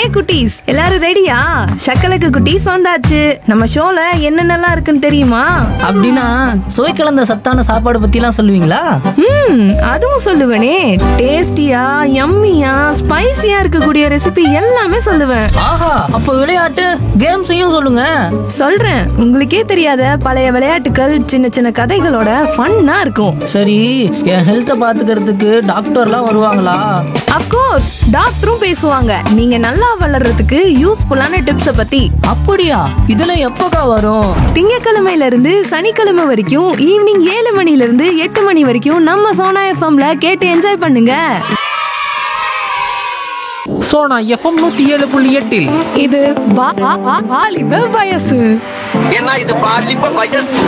குட்டீஸ் எல்லாரும் ரெடியா சக்கலக்கு குட்டீஸ் வந்தாச்சு நம்ம ஷோல என்னென்னலாம் இருக்குன்னு தெரியுமா அப்படின்னா சுவை கலந்த சத்தான சாப்பாடு பத்திலாம் சொல்லுவீங்களா ம் அதுவும் சொல்லுவேனே டேஸ்டியா யம்மியா ஸ்பைசியா இருக்கக்கூடிய ரெசிபி எல்லாமே சொல்லுவேன் ஆஹா அப்போ விளையாட்டு கேம்ஸையும் சொல்லுங்க சொல்றேன் உங்களுக்கே தெரியாத பழைய விளையாட்டுகள் சின்ன சின்ன கதைகளோட ஃபன்னா இருக்கும் சரி என் ஹெல்த்தை பாத்துக்கிறதுக்கு டாக்டர்லாம் வருவாங்களா அப்கோர்ஸ் டாக்டரும் பேசுவாங்க நீங்க நல்லா வளர்றதுக்கு யூஸ்ஃபுல்லான டிப்ஸ பத்தி அப்படியா இதெல்லாம் எப்போக்கா வரும் திங்கக்கிழமையில இருந்து சனிக்கிழமை வரைக்கும் ஈவினிங் ஏழு மணில இருந்து எட்டு மணி வரைக்கும் நம்ம சோனா எஃப்எம்ல கேட்டு என்ஜாய் பண்ணுங்க சோனா எஃப்எம் நூத்தி ஏழு புள்ளி எட்டில் இது வா- வா- வா- வாலிப வயசு ஏன்னா இது பாலிப்ப வயசு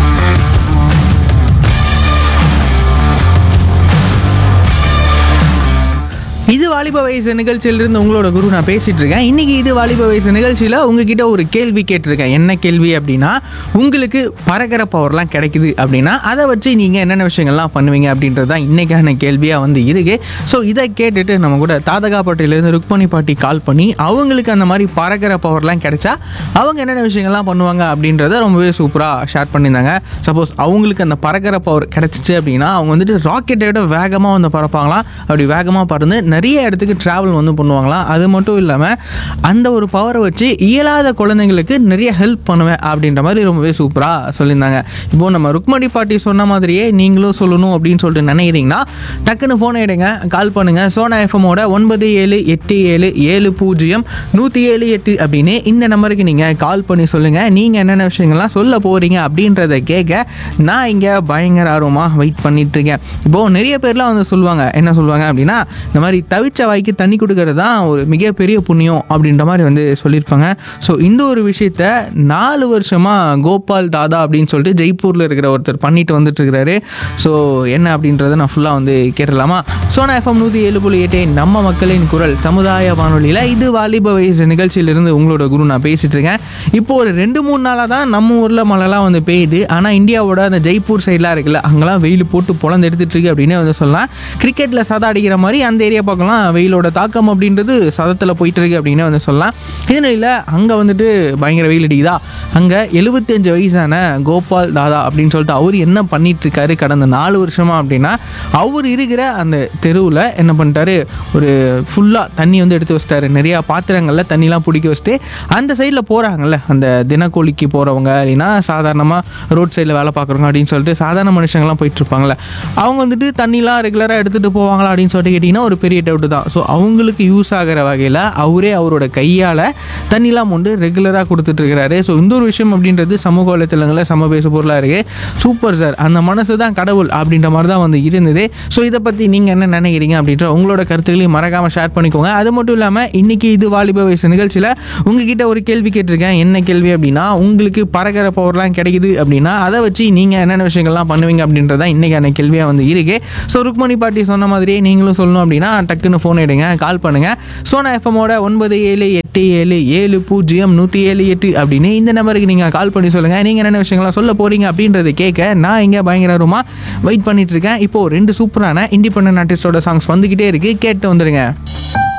இது வாலிப வயசு நிகழ்ச்சியிலிருந்து உங்களோட குரு நான் பேசிட்டு இருக்கேன் இன்னைக்கு இது வாலிப வயசு நிகழ்ச்சியில் உங்ககிட்ட ஒரு கேள்வி கேட்டிருக்கேன் என்ன கேள்வி அப்படின்னா உங்களுக்கு பறக்கிற பவர்லாம் கிடைக்குது அப்படின்னா அதை வச்சு நீங்கள் என்னென்ன விஷயங்கள்லாம் பண்ணுவீங்க அப்படின்றது தான் இன்னைக்கான கேள்வியாக வந்து இருக்கு ஸோ இதை கேட்டுட்டு நம்ம கூட தாதகாப்பட்டியிலேருந்து ருக்மணி பாட்டி கால் பண்ணி அவங்களுக்கு அந்த மாதிரி பறக்கிற பவர்லாம் கிடைச்சா அவங்க என்னென்ன விஷயங்கள்லாம் பண்ணுவாங்க அப்படின்றத ரொம்பவே சூப்பராக ஷேர் பண்ணியிருந்தாங்க சப்போஸ் அவங்களுக்கு அந்த பறக்கிற பவர் கிடைச்சிச்சு அப்படின்னா அவங்க வந்துட்டு ராக்கெட்டை விட வேகமாக வந்து பறப்பாங்களாம் அப்படி வேகமாக பறந்து நிறைய இடத்துக்கு ட்ராவல் வந்து பண்ணுவாங்களாம் அது மட்டும் இல்லாமல் அந்த ஒரு பவரை வச்சு இயலாத குழந்தைங்களுக்கு நிறைய ஹெல்ப் பண்ணுவேன் அப்படின்ற மாதிரி ரொம்பவே சூப்பராக சொல்லியிருந்தாங்க இப்போ நம்ம ருக்மணி பாட்டி சொன்ன மாதிரியே நீங்களும் சொல்லணும் அப்படின்னு சொல்லிட்டு நினைக்கிறீங்கன்னா டக்குன்னு ஃபோனை எடுங்க கால் பண்ணுங்க சோனா எஃப்எம்மோட ஒன்பது ஏழு எட்டு ஏழு ஏழு பூஜ்ஜியம் நூற்றி ஏழு எட்டு அப்படின்னு இந்த நம்பருக்கு நீங்கள் கால் பண்ணி சொல்லுங்கள் நீங்கள் என்னென்ன விஷயங்கள்லாம் சொல்ல போகிறீங்க அப்படின்றத கேட்க நான் இங்கே பயங்கர ஆர்வமாக வெயிட் பண்ணிட்டு இருக்கேன் இப்போது நிறைய பேர்லாம் வந்து சொல்லுவாங்க என்ன சொல்லுவாங்க அப்படின்னா இந்த மாதிரி தவிச்ச வாய்க்கு தண்ணி கொடுக்கறது தான் ஒரு மிகப்பெரிய புண்ணியம் அப்படின்ற மாதிரி வந்து சொல்லியிருப்பாங்க ஸோ இந்த ஒரு விஷயத்த நாலு வருஷமாக கோபால் தாதா அப்படின்னு சொல்லிட்டு ஜெய்ப்பூரில் இருக்கிற ஒருத்தர் பண்ணிட்டு வந்துட்டு இருக்கிறாரு ஸோ என்ன அப்படின்றத நான் ஃபுல்லாக வந்து கேட்டுடலாமா சோனா எஃப்எம் நூற்றி ஏழு புள்ளி எட்டு நம்ம மக்களின் குரல் சமுதாய வானொலியில் இது வாலிப வயசு நிகழ்ச்சியிலிருந்து உங்களோட குரு நான் பேசிட்டு இருக்கேன் இப்போ ஒரு ரெண்டு மூணு நாளாக தான் நம்ம ஊரில் மழைலாம் வந்து பெய்யுது ஆனால் இந்தியாவோட அந்த ஜெய்ப்பூர் சைட்லாம் இருக்குல்ல அங்கெல்லாம் வெயில் போட்டு பொழந்து எடுத்துட்டு இருக்கு அப்படின்னு வந்து சொல்லலாம் கிரிக்கெட்டில் சதம் அடிக்கிற மாதிரி அந்த ஏரியா பக்கம்லாம் வெயிலோட தாக்கம் அப்படின்றது சதத்தில் போயிட்டு இருக்கு அப்படின்னு வந்து சொல்லலாம் இதனால அங்கே வந்துட்டு பயங்கர வெயில் அடிக்குதா அங்கே எழுபத்தஞ்சு வயசான கோபால் தாதா அப்படின்னு சொல்லிட்டு அவர் என்ன பண்ணிட்டு இருக்காரு கடந்த நாலு வருஷமா அப்படின்னா அவர் இருக்கிற அந்த தெருவில் என்ன பண்ணிட்டாரு ஒரு ஃபுல்லாக தண்ணி வந்து எடுத்து வச்சிட்டாரு நிறையா பாத்திரங்களில் தண்ணிலாம் பிடிக்க வச்சுட்டு அந்த சைடில் போகிறாங்கல்ல அந்த தினக்கூலிக்கு போகிறவங்க இல்லைன்னா சாதாரணமாக ரோட் சைடில் வேலை பார்க்குறவங்க அப்படின்னு சொல்லிட்டு சாதாரண மனுஷங்கள்லாம் போயிட்டு இருப்பாங்கல்ல அவங்க வந்துட்டு தண்ணிலாம் ரெகுலராக எடுத்துகிட்டு போவாங்களா அப்படின்னு சொல்லிட்டு கேட்டிங்கன்னா ஒரு பெரிய டவுட்டு தான் ஸோ அவங்களுக்கு யூஸ் ஆகிற வகையில் அவரே அவரோட கையால் தண்ணிலாம் கொண்டு ரெகுலராக கொடுத்துட்டு இருக்கிறாரு ஸோ இந்த ஒரு விஷயம் அப்படின்றது சமூக வலைத்தளங்களில் சம பேசு பொருளாக இருக்கு சூப்பர் சார் அந்த மனசு தான் கடவுள் அப்படின்ற மாதிரி தான் வந்து இருந்தது ஸோ இதை பற்றி நீங்கள் என்ன நினைக்கிறீங்க அப்படின்ற உங்களோட கருத்துக்களையும் மறக்காமல் ஷேர் பண்ணிக்கோங்க அது மட்டும் இல்லாமல் இன்னைக்கு இது வாலிப வயசு நிகழ்ச்சியில் உங்ககிட்ட ஒரு கேள்வி கேட்டிருக்கேன் என்ன கேள்வி அப்படின்னா உங்களுக்கு பறக்கிற பவர்லாம் கிடைக்குது அப்படின்னா அதை வச்சு நீங்கள் என்னென்ன விஷயங்கள்லாம் பண்ணுவீங்க அப்படின்றத இன்றைக்கான கேள்வியாக வந்து இருக்கு ஸோ ருக்மணி பாட்டி சொன்ன மாதிரியே நீங்களும் சொல்லணும் அப்படின்னா டக்குன்னு ஃபோன் எடுங்க கால் பண்ணுங்க சோனா எஃப்எம்மோட ஒன்பது ஏழு எட்டு ஏழு ஏழு பூஜ்ஜியம் நூற்றி ஏழு எட்டு அப்படின்னு இந்த நம்பருக்கு நீங்கள் கால் பண்ணி சொல்லுங்கள் நீங்கள் என்னென்ன விஷயங்கள்லாம் சொல்ல போகிறீங்க அப்படின்றத கேட்க நான் இங்கே பயங்கரமாக வெயிட் பண்ணிட்டு இருக்கேன் இப்போ ரெண்டு சூப்பரான இண்டிபெண்டன்ட் ஆர்டிஸ்டோட சாங்ஸ் வந்துக்கிட்டே இருக்கு கேட்டு வந்துருங்க